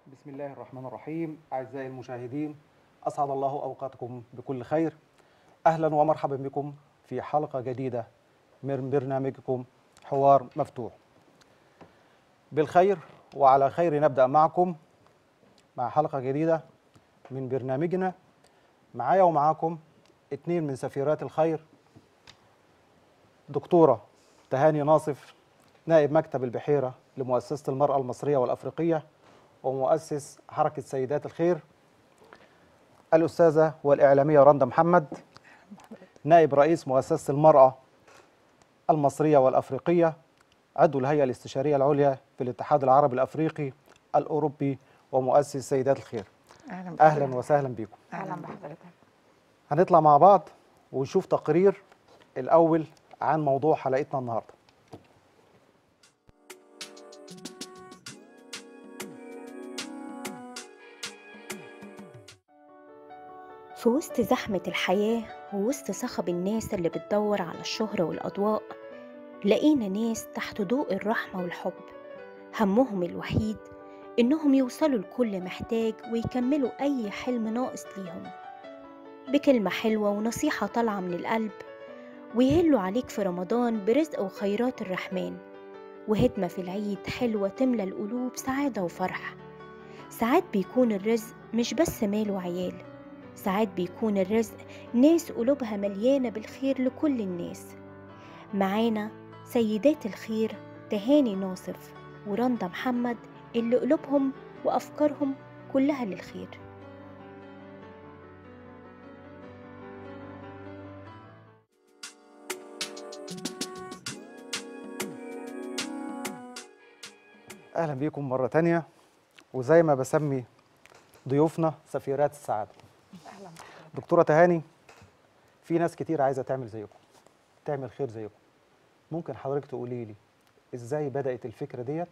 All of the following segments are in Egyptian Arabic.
بسم الله الرحمن الرحيم أعزائي المشاهدين أسعد الله أوقاتكم بكل خير أهلا ومرحبا بكم في حلقة جديدة من برنامجكم حوار مفتوح بالخير وعلى خير نبدأ معكم مع حلقة جديدة من برنامجنا معايا ومعاكم اتنين من سفيرات الخير دكتورة تهاني ناصف نائب مكتب البحيرة لمؤسسة المرأة المصرية والأفريقية ومؤسس حركة سيدات الخير الأستاذة والإعلامية رندا محمد نائب رئيس مؤسسة المرأة المصرية والأفريقية عضو الهيئة الاستشارية العليا في الاتحاد العربي الأفريقي الأوروبي ومؤسس سيدات الخير اهلا أهلا وسهلا بكم اهلا بحضرتك هنطلع مع بعض ونشوف تقرير الأول عن موضوع حلقتنا النهارده في وسط زحمة الحياة ووسط صخب الناس اللي بتدور على الشهرة والأضواء لقينا ناس تحت ضوء الرحمة والحب همهم الوحيد إنهم يوصلوا لكل محتاج ويكملوا أي حلم ناقص ليهم بكلمة حلوة ونصيحة طالعة من القلب ويهلوا عليك في رمضان برزق وخيرات الرحمن وهدمة في العيد حلوة تملى القلوب سعادة وفرح ساعات بيكون الرزق مش بس مال وعيال ساعات بيكون الرزق ناس قلوبها مليانة بالخير لكل الناس معانا سيدات الخير تهاني ناصف ورندا محمد اللي قلوبهم وأفكارهم كلها للخير أهلا بكم مرة تانية وزي ما بسمي ضيوفنا سفيرات السعادة اهلا بحضرتك دكتورة تهاني في ناس كتير عايزة تعمل زيكم تعمل خير زيكم ممكن حضرتك تقولي لي ازاي بدأت الفكرة ديت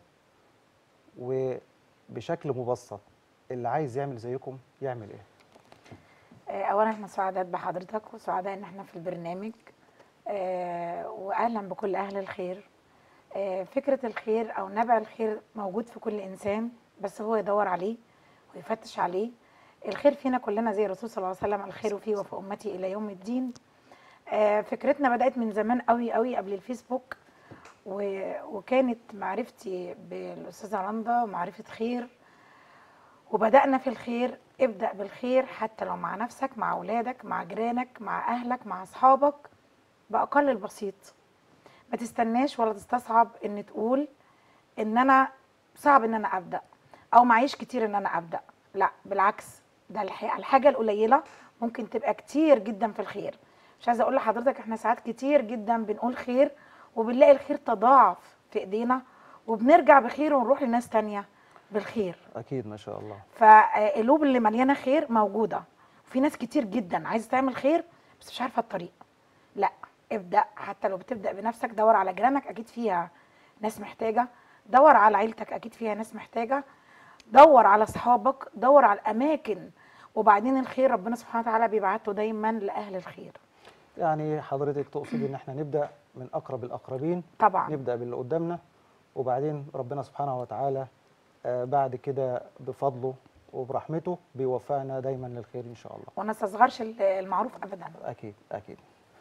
وبشكل مبسط اللي عايز يعمل زيكم يعمل ايه آه، اولا احنا سعداء بحضرتك وسعداء ان احنا في البرنامج آه، واهلا بكل اهل الخير آه، فكره الخير او نبع الخير موجود في كل انسان بس هو يدور عليه ويفتش عليه الخير فينا كلنا زي الرسول صلى الله عليه وسلم الخير فيه وفي امتي الى يوم الدين آه، فكرتنا بدات من زمان قوي قوي قبل الفيسبوك و- وكانت معرفتي بالاستاذه رندا معرفه خير وبدأنا في الخير ابدأ بالخير حتى لو مع نفسك مع أولادك مع جيرانك مع أهلك مع أصحابك بأقل البسيط ما تستناش ولا تستصعب إن تقول إن أنا صعب إن أنا أبدأ أو معيش كتير إن أنا أبدأ لا بالعكس ده الح- الحاجة القليلة ممكن تبقى كتير جدا في الخير مش عايزة أقول لحضرتك إحنا ساعات كتير جدا بنقول خير وبنلاقي الخير تضاعف في إيدينا وبنرجع بخير ونروح لناس تانية بالخير اكيد ما شاء الله فالقلوب اللي مليانه خير موجوده في ناس كتير جدا عايزه تعمل خير بس مش عارفه الطريق لا ابدا حتى لو بتبدا بنفسك دور على جيرانك اكيد فيها ناس محتاجه دور على عيلتك اكيد فيها ناس محتاجه دور على اصحابك دور على الاماكن وبعدين الخير ربنا سبحانه وتعالى بيبعته دايما لاهل الخير يعني حضرتك تقصد ان احنا نبدأ من اقرب الاقربين طبعا نبدأ باللي قدامنا وبعدين ربنا سبحانه وتعالى آه، بعد كده بفضله وبرحمته بيوفقنا دايما للخير ان شاء الله وما نستصغرش المعروف ابدا اكيد اكيد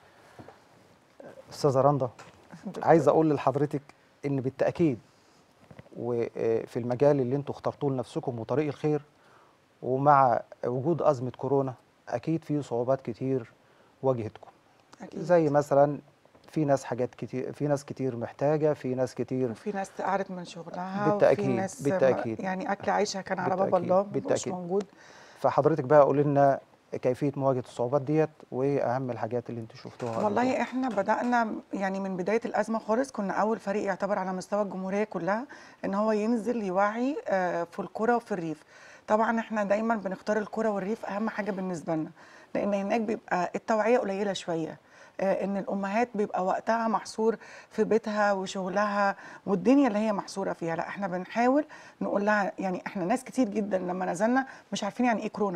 استاذه رندا عايز اقول لحضرتك ان بالتاكيد وفي المجال اللي انتوا اخترتوه لنفسكم وطريق الخير ومع وجود ازمه كورونا اكيد في صعوبات كتير واجهتكم أكيد. زي مثلا في ناس حاجات كتير في ناس كتير محتاجه في ناس كتير وفي ناس قعدت من شغلها بالتأكيد، وفي ناس بالتأكيد. يعني اكل عيشها كان على باب بالتأكيد، الله مش بالتأكيد. موجود فحضرتك بقى قولي لنا كيفيه مواجهه الصعوبات ديت وايه اهم الحاجات اللي انتوا شفتوها قبل كده؟ والله احنا بدأنا يعني من بداية الأزمة خالص كنا أول فريق يعتبر على مستوى الجمهورية كلها إن هو ينزل يوعي آه، في القرى وفي الريف طبعا احنا دايما بنختار القرى والريف أهم حاجة بالنسبة لنا لأن هناك بيبقى التوعية قليلة شوية آه، ان الامهات بيبقى وقتها محصور في بيتها وشغلها والدنيا اللي هي محصوره فيها لا احنا بنحاول نقول لها يعني احنا ناس كتير جدا لما نزلنا مش عارفين يعني ايه كورونا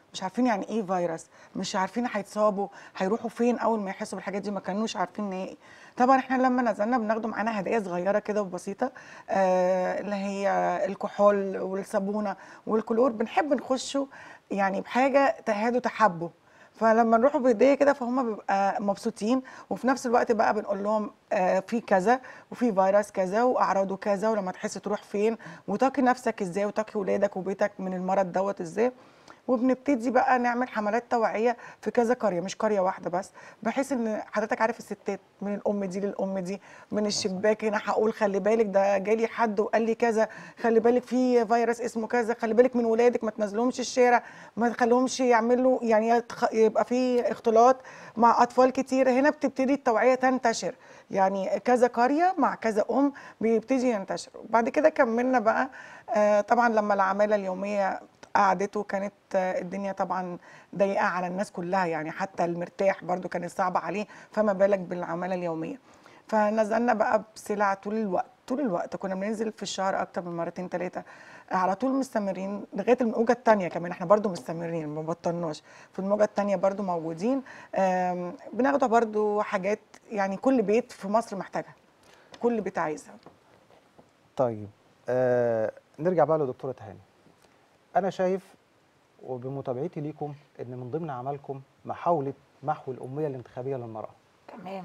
مش عارفين يعني ايه فيروس مش عارفين هيتصابوا هيروحوا فين اول ما يحسوا بالحاجات دي ما كانوش عارفين نهائي طبعا احنا لما نزلنا بناخده معانا هدايا صغيره كده وبسيطه آه اللي هي الكحول والصابونه والكلور بنحب نخشه يعني بحاجه تهادوا تحبوا فلما نروحوا بهديه كده فهم بيبقى مبسوطين وفي نفس الوقت بقى بنقول لهم آه في كذا وفي فيروس كذا واعراضه كذا ولما تحس تروح فين وتقي نفسك ازاي وتقي ولادك وبيتك من المرض دوت ازاي وبنبتدي بقى نعمل حملات توعيه في كذا قريه مش قريه واحده بس بحيث ان حضرتك عارف الستات من الام دي للام دي من الشباك هنا هقول خلي بالك ده جالي حد وقال لي كذا خلي بالك في فيروس اسمه كذا خلي بالك من ولادك ما تنزلهمش الشارع ما تخليهمش يعملوا يعني يتخ- يبقى في اختلاط مع اطفال كتير هنا بتبتدي التوعيه تنتشر يعني كذا قريه مع كذا ام بيبتدي ينتشر وبعد كده كملنا بقى آه، طبعا لما العماله اليوميه قعدت وكانت آه، الدنيا طبعا ضيقه على الناس كلها يعني حتى المرتاح برضو كانت صعبه عليه فما بالك بالعماله اليوميه فنزلنا بقى بسلع طول الوقت طول الوقت كنا بننزل في الشهر اكتر من مرتين ثلاثه على طول مستمرين لغايه الموجه الثانيه كمان احنا برضو مستمرين ما بطلناش في الموجه الثانيه برضو موجودين آم، بناخد برضو حاجات يعني كل بيت في مصر محتاجها كل بيت عايزها طيب آه نرجع بقى لدكتوره هاني انا شايف وبمتابعتي ليكم ان من ضمن اعمالكم محاوله محو الاميه الانتخابيه للمراه تمام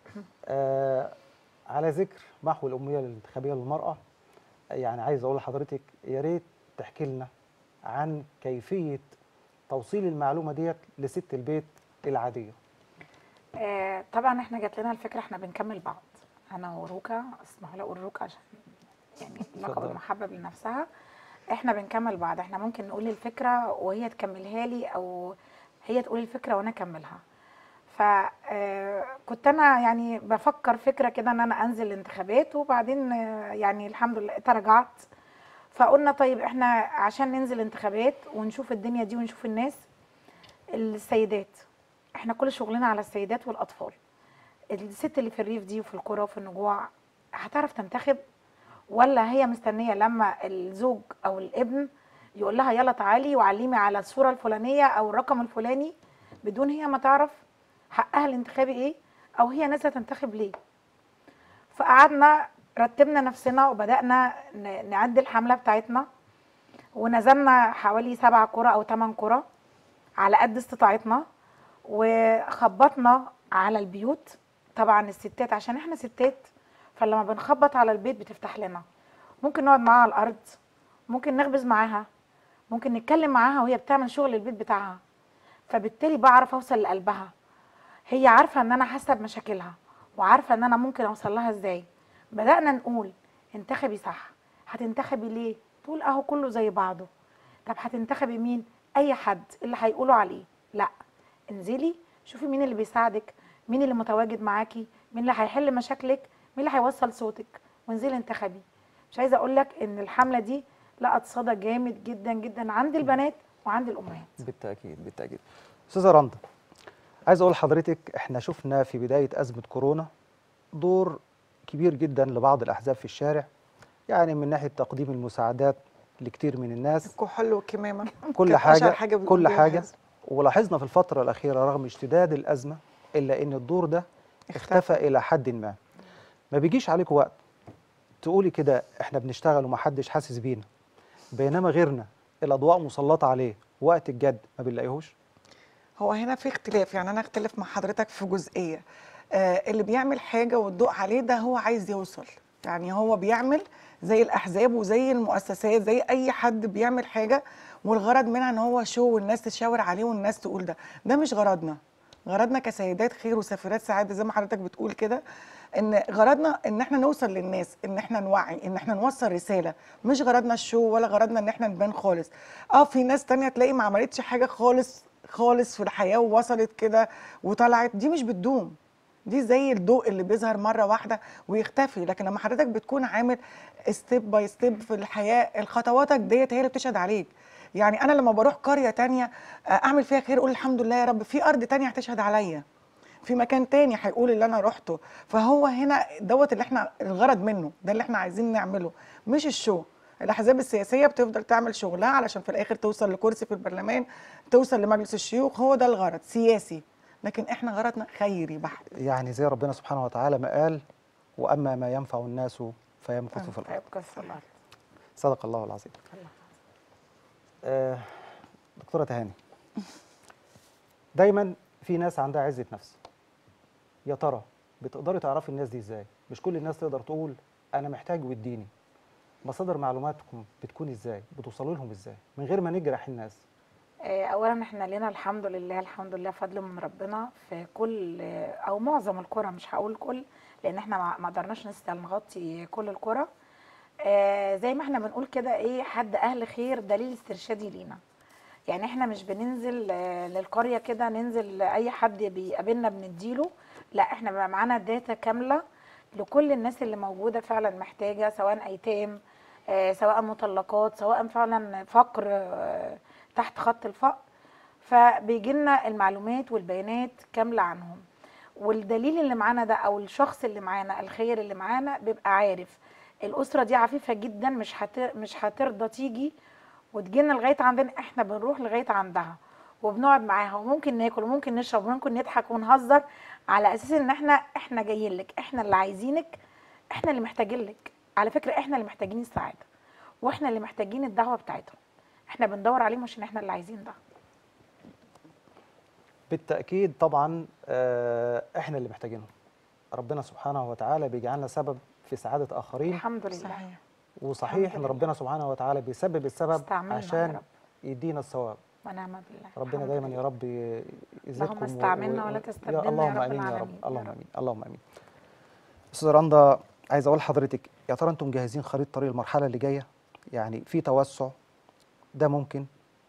آه على ذكر محو الاميه الانتخابيه للمراه يعني عايز اقول لحضرتك يا ريت تحكي لنا عن كيفيه توصيل المعلومه ديت لست البيت العاديه آه طبعا احنا جات لنا الفكره احنا بنكمل بعض انا وروكا اسمحوا لي اقول روكا عشان يعني لقب اتفضلي. المحبب لنفسها احنا بنكمل بعض احنا ممكن نقول الفكره وهي تكملها لي او هي تقول الفكره وانا اكملها فكنت انا يعني بفكر فكره كده ان انا انزل الانتخابات وبعدين آه، يعني الحمد لله تراجعت فقلنا طيب احنا عشان ننزل انتخابات ونشوف الدنيا دي ونشوف الناس السيدات احنا كل شغلنا على السيدات والاطفال الست اللي في الريف دي وفي القرى وفي النجوع هتعرف تنتخب ولا هي مستنيه لما الزوج او الابن يقول لها يلا تعالي وعلمي على الصوره الفلانيه او الرقم الفلاني بدون هي ما تعرف حقها الانتخابي ايه او هي نازله تنتخب ليه فقعدنا رتبنا نفسنا وبدانا ن- نعد الحمله بتاعتنا ونزلنا حوالي سبع قرى او ثمان قرى على قد استطاعتنا وخبطنا على البيوت طبعا الستات عشان احنا ستات فلما بنخبط على البيت بتفتح لنا ممكن نقعد معاها على الارض ممكن نخبز معاها ممكن نتكلم معاها وهي بتعمل شغل البيت بتاعها فبالتالي بعرف اوصل لقلبها هي عارفه ان انا حاسه بمشاكلها وعارفه ان انا ممكن اوصل لها ازاي بدانا نقول انتخبي صح هتنتخبي ليه تقول اهو كله زي بعضه طب هتنتخبي مين اي حد اللي هيقولوا عليه لا انزلي شوفي مين اللي بيساعدك مين اللي متواجد معاكي مين اللي هيحل مشاكلك مين اللي هيوصل صوتك وانزلي انتخبي مش عايزه اقول لك ان الحمله دي لقت صدى جامد جدا جدا عند البنات وعند الامهات بالتاكيد بالتاكيد استاذه رندا عايز اقول لحضرتك احنا شفنا في بدايه ازمه كورونا دور كبير جدا لبعض الاحزاب في الشارع يعني من ناحيه تقديم المساعدات لكتير من الناس الكحول والكمامه كل كانت أشهر حاجه, بيقوم كل بيها حاجه الحزب. ولاحظنا في الفتره الاخيره رغم اشتداد الازمه الا ان الدور ده اختفى الى حد ما ما بيجيش عليكم وقت تقولي كده احنا بنشتغل ومحدش حاسس بينا بينما غيرنا الاضواء مسلطه عليه وقت الجد ما بنلاقيهوش هو هنا في اختلاف يعني انا اختلف مع حضرتك في جزئيه آه اللي بيعمل حاجه والضوء عليه ده هو عايز يوصل يعني هو بيعمل زي الاحزاب وزي المؤسسات زي اي حد بيعمل حاجه والغرض منها ان هو شو والناس تشاور عليه والناس تقول ده ده مش غرضنا غرضنا كسيدات خير وسفيرات سعاده زي ما حضرتك بتقول كده ان غرضنا ان احنا نوصل للناس ان احنا نوعي ان احنا نوصل رساله مش غرضنا الشو ولا غرضنا ان احنا نبان خالص اه في ناس تانية تلاقي ما عملتش حاجه خالص خالص في الحياه ووصلت كده وطلعت دي مش بتدوم دي زي الضوء اللي بيظهر مره واحده ويختفي لكن لما حضرتك بتكون عامل ستيب باي ستيب في الحياه الخطواتك ديت هي اللي بتشهد عليك يعني انا لما بروح قريه تانية آه، اعمل فيها خير اقول الحمد لله يا رب في ارض تانية هتشهد عليا في مكان تاني هيقول اللي انا رحته فهو هنا دوت اللي احنا الغرض منه ده اللي احنا عايزين نعمله مش الشو الاحزاب السياسيه بتفضل تعمل شغلها علشان في الاخر توصل لكرسي في البرلمان توصل لمجلس الشيوخ هو ده الغرض سياسي لكن احنا غرضنا خيري بحت يعني زي ربنا سبحانه وتعالى ما قال واما ما ينفع الناس فيمكث في الارض يبقى الصلاة صدق الله العظيم آه دكتوره تهاني دايما في ناس عندها عزه نفس يا ترى بتقدري تعرفي الناس دي ازاي مش كل الناس تقدر تقول انا محتاج واديني مصادر معلوماتكم بتكون ازاي بتوصلوا لهم ازاي من غير ما نجرح الناس آه، اولا احنا لنا الحمد لله الحمد لله فضل من ربنا في كل آه، او معظم القرى مش هقول كل لان احنا ما ما قدرناش نسال نغطي كل القرى آه، زي ما احنا بنقول كده ايه حد اهل خير دليل استرشادي لينا يعني احنا مش بننزل آه، للقريه كده ننزل اي حد بيقابلنا بنديله لا احنا بقى معانا داتا كامله لكل الناس اللي موجوده فعلا محتاجه سواء ايتام آه، سواء مطلقات سواء فعلا فقر آه، تحت خط الفقر فبيجي لنا المعلومات والبيانات كامله عنهم والدليل اللي معانا ده او الشخص اللي معانا الخير اللي معانا بيبقى عارف الاسره دي عفيفه جدا مش هت... مش هترضى تيجي وتجينا لغايه عندنا احنا بنروح لغايه عندها وبنقعد معاها وممكن ناكل وممكن نشرب وممكن نضحك ونهزر على اساس ان احنا احنا جايين لك احنا اللي عايزينك احنا اللي محتاجين لك على فكره احنا اللي محتاجين السعاده واحنا اللي محتاجين الدعوه بتاعتهم احنا بندور عليهم عشان احنا اللي عايزين ده بالتاكيد طبعا آه، احنا اللي محتاجينهم ربنا سبحانه وتعالى بيجعلنا سبب في سعاده اخرين الحمد لله صحيح وصحيح الحمد ان لله. ربنا سبحانه وتعالى بيسبب السبب استعملنا يا عشان رب. يدينا الثواب ونعم بالله ربنا الحمد دايما لله. يا رب ي- يزيدكم و- استعملنا و- ولا و- تستبدلنا يا اللهم رب امين يا رب العالمين. يا اللهم رب. امين اللهم امين استاذ رندا عايز اقول لحضرتك يا ترى انتم مجهزين خريطه طريق المرحله اللي جايه يعني في توسع ده ممكن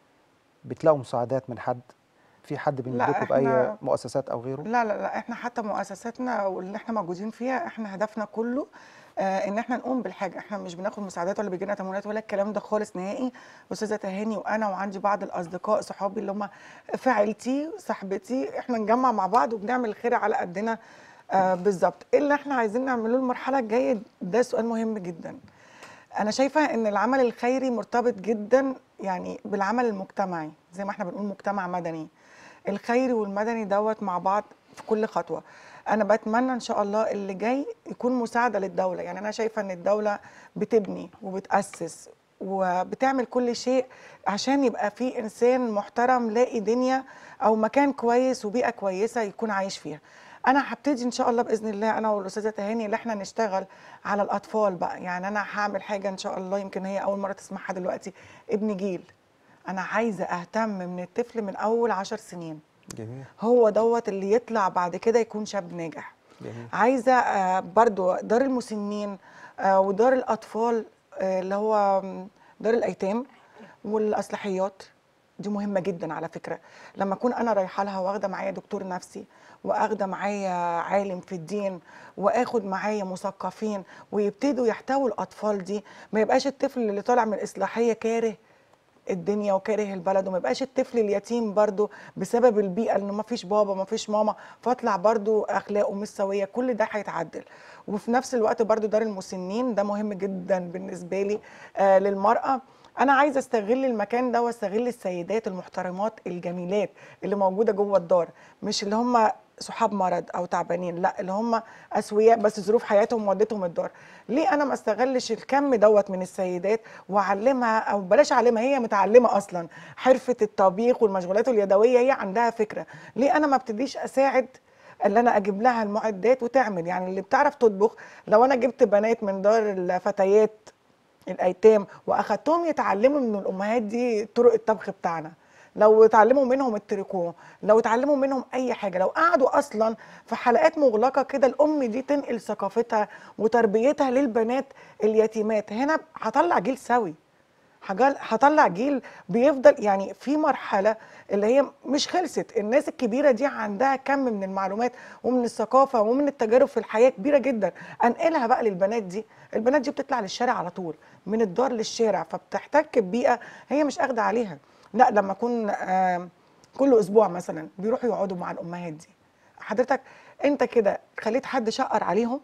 بتلاقوا مساعدات من حد في حد بيمدكم باي إحنا- مؤسسات او غيره لا لا لا احنا حتى مؤسساتنا واللي احنا موجودين فيها احنا هدفنا كله آه ان احنا نقوم بالحاجه احنا مش بناخد مساعدات ولا بيجي لنا تمويلات ولا الكلام ده خالص نهائي استاذه تهاني وانا وعندي بعض الاصدقاء صحابي اللي هم في عيلتي صاحبتي احنا نجمع مع بعض وبنعمل الخير على قدنا آه بالظبط ايه اللي احنا عايزين نعمله المرحله الجايه ده سؤال مهم جدا انا شايفه ان العمل الخيري مرتبط جدا يعني بالعمل المجتمعي زي ما احنا بنقول مجتمع مدني الخيري والمدني دوت مع بعض في كل خطوه انا بتمنى ان شاء الله اللي جاي يكون مساعده للدوله يعني انا شايفه ان الدوله بتبني وبتاسس وبتعمل كل شيء عشان يبقى في انسان محترم لاقي دنيا او مكان كويس وبيئه كويسه يكون عايش فيها انا هبتدي ان شاء الله باذن الله انا والاستاذه تهاني اللي احنا نشتغل على الاطفال بقى يعني انا هعمل حاجه ان شاء الله يمكن هي اول مره تسمعها دلوقتي ابن جيل انا عايزه اهتم من الطفل من اول عشر سنين جميل هو دوت اللي يطلع بعد كده يكون شاب ناجح جميل عايزه آه، برضو دار المسنين آه، ودار الاطفال آه، اللي هو م، دار الايتام والاصلاحيات دي مهمه جدا على فكره لما اكون انا رايحه لها واخده معايا دكتور نفسي واخده معايا عالم في الدين واخد معايا مثقفين ويبتدوا يحتووا الاطفال دي ما يبقاش الطفل اللي طالع من الاصلاحيه كاره الدنيا وكاره البلد وما يبقاش الطفل اليتيم برضو بسبب البيئه انه ما فيش بابا ما فيش ماما فاطلع برضو اخلاقه مش سويه كل ده هيتعدل وفي نفس الوقت برضو دار المسنين ده مهم جدا بالنسبه لي آه للمراه انا عايزه استغل المكان ده واستغل السيدات المحترمات الجميلات اللي موجوده جوه الدار مش اللي هم صحاب مرض او تعبانين لا اللي هم اسوياء بس ظروف حياتهم ودتهم الدار ليه انا ما استغلش الكم دوت من السيدات واعلمها او بلاش اعلمها هي متعلمه اصلا حرفه الطبيخ والمشغولات اليدويه هي عندها فكره ليه انا ما ابتديش اساعد اللي انا اجيب لها المعدات وتعمل يعني اللي بتعرف تطبخ لو انا جبت بنات من دار الفتيات الايتام واخدتهم يتعلموا من الامهات دي طرق الطبخ بتاعنا لو اتعلموا منهم التريكو لو اتعلموا منهم اي حاجه لو قعدوا اصلا في حلقات مغلقه كده الام دي تنقل ثقافتها وتربيتها للبنات اليتيمات هنا هطلع جيل سوي هجل- هطلع جيل بيفضل يعني في مرحله اللي هي مش خلصت الناس الكبيره دي عندها كم من المعلومات ومن الثقافه ومن التجارب في الحياه كبيره جدا انقلها بقى للبنات دي البنات دي بتطلع للشارع على طول من الدار للشارع فبتحتك ببيئه هي مش اخده عليها لا لما اكون آم، كل اسبوع مثلا بيروحوا يقعدوا مع الامهات دي حضرتك انت كده خليت حد شقر عليهم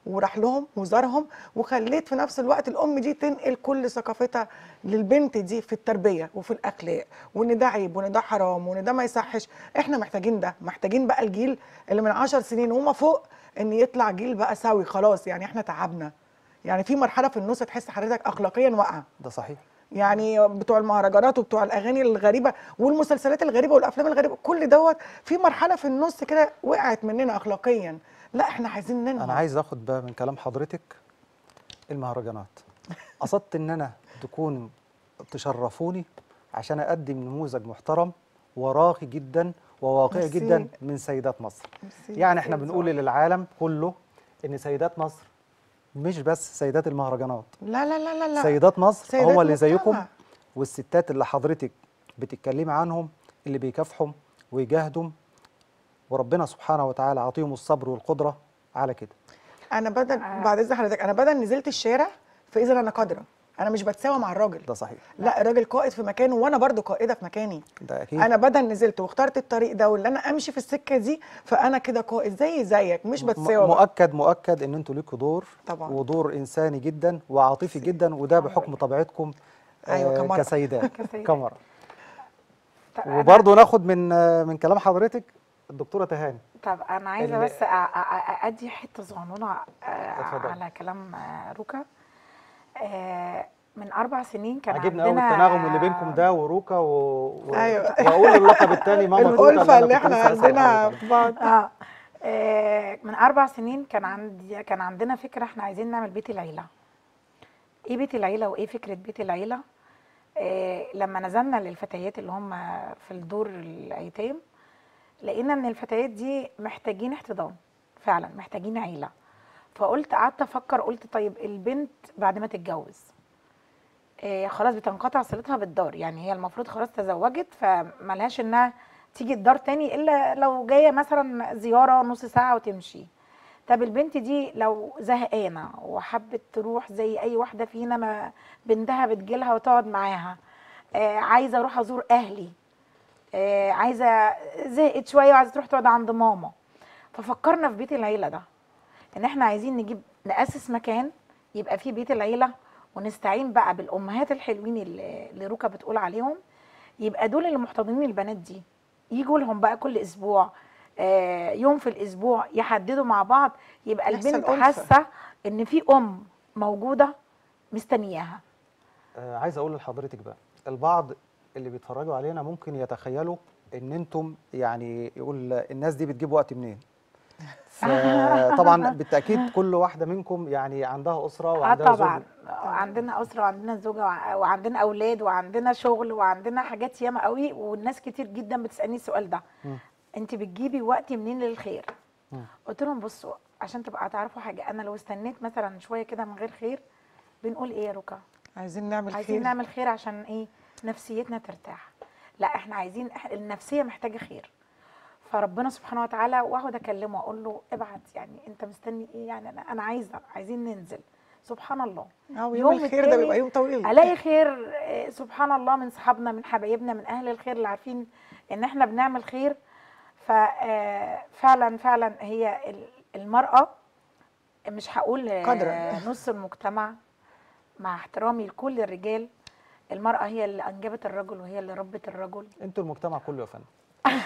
وراح لهم وزارهم وخليت في نفس الوقت الام دي تنقل كل ثقافتها للبنت دي في التربيه وفي الاخلاق وان ده عيب وان ده حرام وان ده ما يصحش احنا محتاجين ده محتاجين بقى الجيل اللي من عشر سنين وما فوق ان يطلع جيل بقى سوي خلاص يعني احنا تعبنا يعني في مرحله في النص تحس حضرتك اخلاقيا واقعه ده صحيح يعني بتوع المهرجانات وبتوع الاغاني الغريبه والمسلسلات الغريبه والافلام الغريبه كل دوت في مرحله في النص كده وقعت مننا اخلاقيا لا احنا عايزين ننهض انا عايز اخد بقى من كلام حضرتك المهرجانات قصدت ان انا تكون تشرفوني عشان اقدم نموذج محترم وراقي جدا وواقعي ميرسي. جدا من سيدات مصر ميرسي. يعني احنا ميرسي. بنقول للعالم كله ان سيدات مصر مش بس سيدات المهرجانات لا لا لا لا لا سيدات مصر سيدات هو اللي زيكم مجتمع. والستات اللي حضرتك بتتكلمي عنهم اللي بيكافحوا ويجاهدوا وربنا سبحانه وتعالى عطيهم الصبر والقدره على كده انا بدل بعد اذن حضرتك انا بدل نزلت الشارع فاذا انا قادره انا مش بتساوى مع الراجل ده صحيح لا الراجل قائد في مكانه وانا برضو قائده في مكاني ده اكيد انا بدل نزلت واخترت الطريق ده واللي انا امشي في السكه دي فانا كده قائد زي زيك مش م- بتساوى بقى. مؤكد مؤكد ان انتوا ليكوا دور طبعاً. ودور انساني جدا وعاطفي جدا وده بحكم طبيعتكم أيوة، آه، كمرأة. كسيدات كسيدات. كمرأة طب أنا- وبرضه ناخد من آه، من كلام حضرتك الدكتوره تهاني طب انا عايزه ال- بس أ- أ- أ- ادي حته صغنونه آه، اتفضل. على كلام آه، روكا آه، من اربع سنين كان عجبني قوي عندنا التناغم اللي بينكم ده وروكا و... و... أيوة. واقول اللقب الثاني ماما توتة الألفة اللي أنا كنت احنا لسه هسأل عندنا حضرتك. في بعض آه. آه، من اربع سنين كان عندي كان عندنا فكره احنا عايزين نعمل بيت العيله ايه بيت العيله وايه فكره بيت العيله آه لما نزلنا للفتيات اللي هم في الدور الايتام لقينا ان الفتيات دي محتاجين احتضان فعلا محتاجين عيله فقلت قعدت افكر قلت طيب البنت بعد ما تتجوز آه خلاص بتنقطع صلتها بالدار يعني هي المفروض خلاص تزوجت فملهاش انها تيجي الدار تاني الا لو جايه مثلا زياره نص ساعه وتمشي طب البنت دي لو زهقانه وحبت تروح زي اي واحده فينا ما بنتها بتجيلها وتقعد معاها آه عايزه اروح ازور اهلي آه عايزه زهقت شويه وعايزه تروح تقعد عند ماما ففكرنا في بيت العيله ده ان احنا عايزين نجيب ناسس مكان يبقى فيه بيت العيله ونستعين بقى بالامهات الحلوين اللي اللي روكا بتقول عليهم يبقى دول اللي محتضنين البنات دي يجوا لهم بقى كل اسبوع آه، يوم في الاسبوع يحددوا مع بعض يبقى يحصل البنت ألفة. حاسه ان في ام موجوده مستنياها آه عايز اقول لحضرتك بقى البعض اللي بيتفرجوا علينا ممكن يتخيلوا ان انتم يعني يقول الناس دي بتجيب وقت منين فطبعا بالتاكيد كل واحده منكم يعني عندها اسره اه وعندها زوج طبعا عندنا اسره وعندنا زوجه وع- وعندنا اولاد وعندنا شغل وعندنا حاجات ياما قوي والناس كتير جدا بتسالني السؤال ده مم. انت بتجيبي وقت منين للخير مم. قلت لهم بصوا عشان تبقى تعرفوا حاجه انا لو استنيت مثلا شويه كده من غير خير بنقول ايه يا ركا عايزين نعمل عايزين خير نعمل خير عشان ايه نفسيتنا ترتاح لا احنا عايزين إح- النفسيه محتاجه خير فربنا سبحانه وتعالى واقعد اكلمه اقول له ابعت يعني انت مستني ايه يعني انا انا عايزه عايزين ننزل سبحان الله اه يوم الخير ده التاني بيبقى يوم طويل الاقي خير آه، سبحان الله من صحابنا من حبايبنا من اهل الخير اللي عارفين ان احنا بنعمل خير ففعلا فعلا هي ال- المراه مش هقول آه، قادرة. نص المجتمع مع احترامي لكل الرجال المرأة هي اللي أنجبت الرجل وهي اللي ربت الرجل انتوا المجتمع كله يا فندم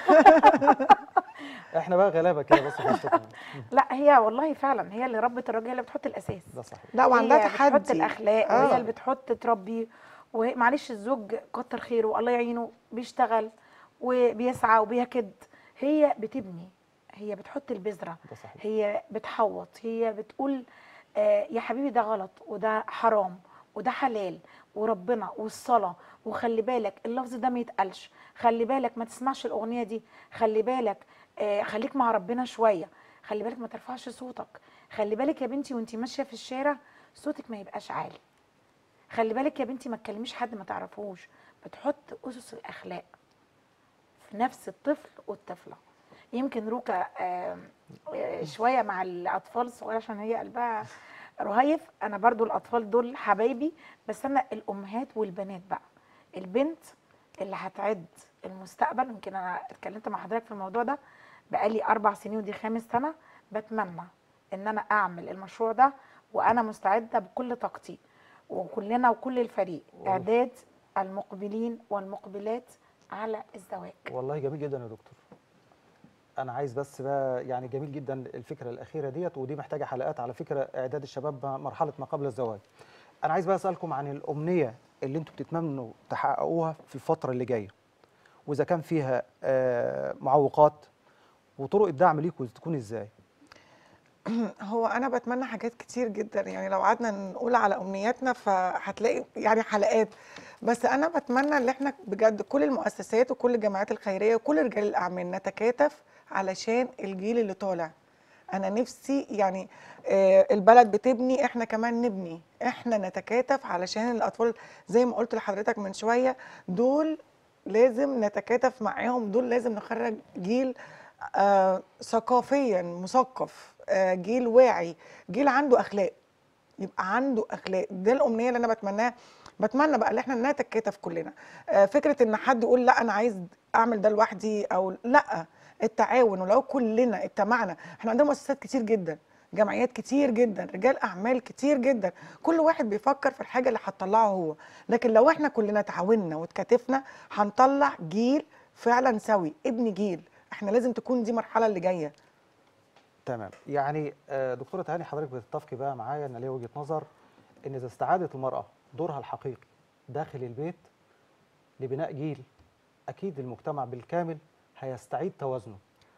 احنا بقى غلابه كده بس في وسطكم لا هي والله فعلا هي اللي ربت الرجل هي اللي بتحط الأساس ده صحيح لا وعندها هي بتحط تحدي الاخلاق آه. وهي اللي بتحط تربي ومعلش الزوج كتر خيره الله يعينه بيشتغل وبيسعى وبيكد هي بتبني هي بتحط البذره ده صحيح هي بتحوط هي بتقول آه يا حبيبي ده غلط وده حرام وده حلال وربنا والصلاه وخلي بالك اللفظ ده ما يتقالش خلي بالك ما تسمعش الاغنيه دي خلي بالك آه خليك مع ربنا شويه خلي بالك ما ترفعش صوتك خلي بالك يا بنتي وانتي ماشيه في الشارع صوتك ما يبقاش عالي خلي بالك يا بنتي ما تكلميش حد ما تعرفوش بتحط اسس الاخلاق في نفس الطفل والطفله يمكن روكا آم، آه، شويه مع الاطفال الصغيره عشان هي قلبها رهيف انا برضو الاطفال دول حبايبي بس انا الامهات والبنات بقى البنت اللي هتعد المستقبل يمكن انا اتكلمت مع حضرتك في الموضوع ده بقالي اربع سنين ودي خامس سنه بتمنى ان انا اعمل المشروع ده وانا مستعده بكل طاقتي وكلنا وكل الفريق والله. اعداد المقبلين والمقبلات على الزواج والله جميل جدا يا دكتور انا عايز بس بقى يعني جميل جدا الفكره الاخيره ديت ودي محتاجه حلقات على فكره اعداد الشباب مرحله ما قبل الزواج انا عايز بقى اسالكم عن الامنيه اللي انتم بتتمنوا تحققوها في الفتره اللي جايه واذا كان فيها آه، معوقات وطرق الدعم ليكم تكون ازاي هو انا بتمنى حاجات كتير جدا يعني لو قعدنا نقول على امنياتنا فهتلاقي يعني حلقات بس انا بتمنى ان احنا بجد كل المؤسسات وكل الجمعيات الخيريه وكل رجال الاعمال نتكاتف علشان الجيل اللي طالع انا نفسي يعني آه، البلد بتبني احنا كمان نبني احنا نتكاتف علشان الاطفال زي ما قلت لحضرتك من شويه دول لازم نتكاتف معاهم دول لازم نخرج جيل آه ثقافيا مثقف آه جيل واعي جيل عنده اخلاق يبقى عنده اخلاق ده الامنيه اللي انا بتمناها بتمنى بقى ان احنا نتكاتف كلنا آه فكره ان حد يقول لا انا عايز اعمل ده لوحدي او لا التعاون ولو كلنا اجتمعنا احنا عندنا مؤسسات كتير جدا جمعيات كتير جدا رجال اعمال كتير جدا كل واحد بيفكر في الحاجه اللي هتطلعه هو لكن لو احنا كلنا تعاوننا واتكاتفنا هنطلع جيل فعلا سوي ابن جيل احنا لازم تكون دي المرحله اللي جايه تمام يعني آه، دكتوره هاني حضرتك بتتفقي بقى معايا ان ليا وجهه نظر ان اذا استعادت المراه دورها الحقيقي داخل البيت لبناء جيل اكيد المجتمع بالكامل هيستعيد توازنه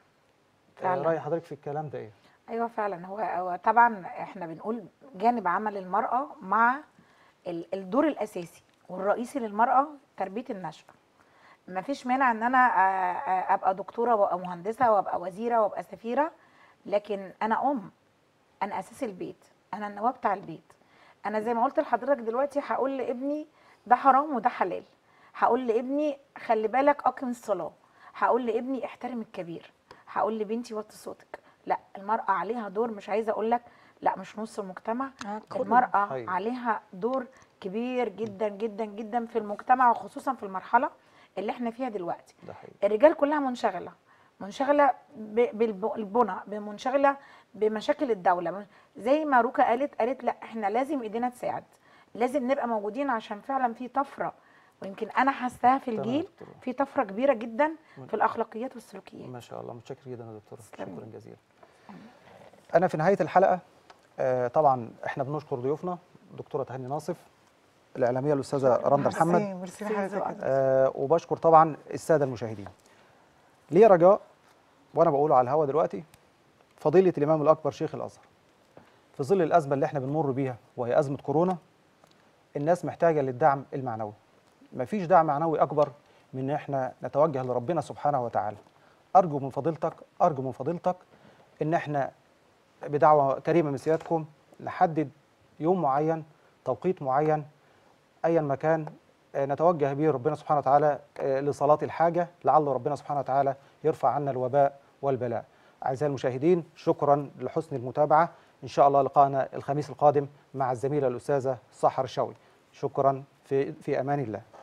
آه، فعلا. راي حضرتك في الكلام ده ايه ايوه فعلا هو هو طبعا احنا بنقول جانب عمل المراه مع ال- الدور الاساسي والرئيسي للمراه تربيه النشأة ما فيش مانع ان انا آه، آه، ابقى دكتوره وابقى مهندسه وابقى وزيره وابقى سفيره لكن انا ام انا اساس البيت انا النواه بتاع البيت انا زي ما قلت لحضرتك دلوقتي هقول لابني ده حرام وده حلال هقول لابني خلي بالك اقم الصلاه هقول لابني احترم الكبير هقول لبنتي وطي صوتك لا المراه عليها دور مش عايزه اقول لك لا مش نص المجتمع المراه أيوة. عليها دور كبير جدا جدا جدا في المجتمع وخصوصا في المرحله اللي احنا فيها دلوقتي ده حقيقي الرجال كلها منشغله منشغله بالبنى منشغله بمشاكل الدوله زي ما روكا قالت قالت لا احنا لازم ايدينا تساعد لازم نبقى موجودين عشان فعلا في طفره ويمكن انا حاساها في تمام يا الجيل دكتورة. في طفره كبيره جدا في الاخلاقيات والسلوكيات ما شاء الله متشكر جدا يا دكتوره تسلمي. شكرا جزيلا انا في نهايه الحلقه آه، طبعا احنا بنشكر ضيوفنا دكتوره هاني ناصف الاعلاميه الاستاذه رندا محمد ميرسي ميرسي لحضرتك آه وبشكر طبعا الساده المشاهدين ليه رجاء وانا بقوله على الهوا دلوقتي فضيله الامام الاكبر شيخ الازهر في ظل الازمه اللي احنا بنمر بيها وهي ازمه كورونا الناس محتاجه للدعم المعنوي مفيش دعم معنوي اكبر من ان احنا نتوجه لربنا سبحانه وتعالى ارجو من فضيلتك ارجو من فضيلتك ان احنا بدعوه كريمه من سيادتكم نحدد يوم معين توقيت معين ايا ما كان آه، نتوجه به ربنا سبحانه وتعالى آه، لصلاة الحاجة لعل ربنا سبحانه وتعالى يرفع عنا الوباء والبلاء أعزائي المشاهدين شكرا لحسن المتابعة إن شاء الله لقاءنا الخميس القادم مع الزميلة الأستاذة سحر الشوي شكرا في, في أمان الله